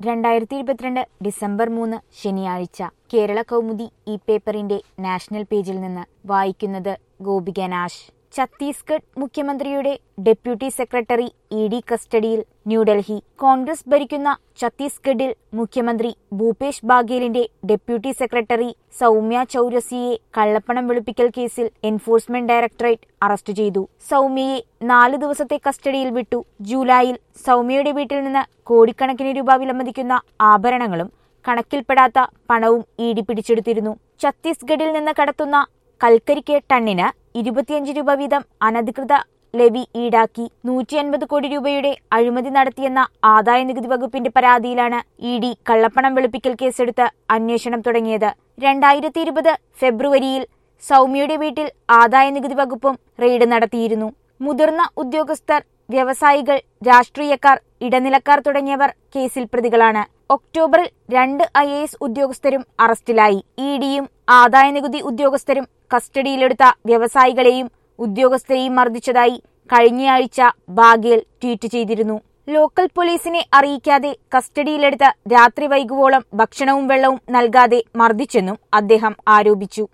രണ്ടായിരത്തി ഇരുപത്തിരണ്ട് ഡിസംബർ മൂന്ന് ശനിയാഴ്ച കേരള കൗമുദി ഈ പേപ്പറിന്റെ നാഷണൽ പേജിൽ നിന്ന് വായിക്കുന്നത് ഗോപിക നാഷ് ഛത്തീസ്ഗഡ് മുഖ്യമന്ത്രിയുടെ ഡെപ്യൂട്ടി സെക്രട്ടറി ഇ ഡി കസ്റ്റഡിയിൽ ന്യൂഡൽഹി കോൺഗ്രസ് ഭരിക്കുന്ന ഛത്തീസ്ഗഡിൽ മുഖ്യമന്ത്രി ഭൂപേഷ് ബാഗേലിന്റെ ഡെപ്യൂട്ടി സെക്രട്ടറി സൗമ്യ ചൌരസിയെ കള്ളപ്പണം വെളുപ്പിക്കൽ കേസിൽ എൻഫോഴ്സ്മെന്റ് ഡയറക്ടറേറ്റ് അറസ്റ്റ് ചെയ്തു സൗമ്യയെ നാല് ദിവസത്തെ കസ്റ്റഡിയിൽ വിട്ടു ജൂലൈയിൽ സൗമ്യയുടെ വീട്ടിൽ നിന്ന് കോടിക്കണക്കിന് രൂപ വിലമതിക്കുന്ന ആഭരണങ്ങളും കണക്കിൽപ്പെടാത്ത പണവും ഇ ഡി പിടിച്ചെടുത്തിരുന്നു ഛത്തീസ്ഗഡിൽ നിന്ന് കടത്തുന്ന കൽക്കരിക്ക് ടണ്ണിന് ഇരുപത്തിയഞ്ച് രൂപ വീതം അനധികൃത ലെവി ഈടാക്കി നൂറ്റി അൻപത് കോടി രൂപയുടെ അഴിമതി നടത്തിയെന്ന ആദായ നികുതി വകുപ്പിന്റെ പരാതിയിലാണ് ഇ ഡി കള്ളപ്പണം വെളുപ്പിക്കൽ കേസെടുത്ത് അന്വേഷണം തുടങ്ങിയത് രണ്ടായിരത്തി ഇരുപത് ഫെബ്രുവരിയിൽ സൗമ്യയുടെ വീട്ടിൽ ആദായ നികുതി വകുപ്പും റെയ്ഡ് നടത്തിയിരുന്നു മുതിർന്ന ഉദ്യോഗസ്ഥർ വ്യവസായികൾ രാഷ്ട്രീയക്കാർ ഇടനിലക്കാർ തുടങ്ങിയവർ കേസിൽ പ്രതികളാണ് ഒക്ടോബറിൽ രണ്ട് ഐ എ എസ് ഉദ്യോഗസ്ഥരും അറസ്റ്റിലായി ഇ ഡിയും ആദായനികുതി ഉദ്യോഗസ്ഥരും കസ്റ്റഡിയിലെടുത്ത വ്യവസായികളെയും ഉദ്യോഗസ്ഥരെയും മർദ്ദിച്ചതായി കഴിഞ്ഞയാഴ്ച ബാഗേൽ ട്വീറ്റ് ചെയ്തിരുന്നു ലോക്കൽ പോലീസിനെ അറിയിക്കാതെ കസ്റ്റഡിയിലെടുത്ത് രാത്രി വൈകുവോളം ഭക്ഷണവും വെള്ളവും നൽകാതെ മർദ്ദിച്ചെന്നും അദ്ദേഹം ആരോപിച്ചു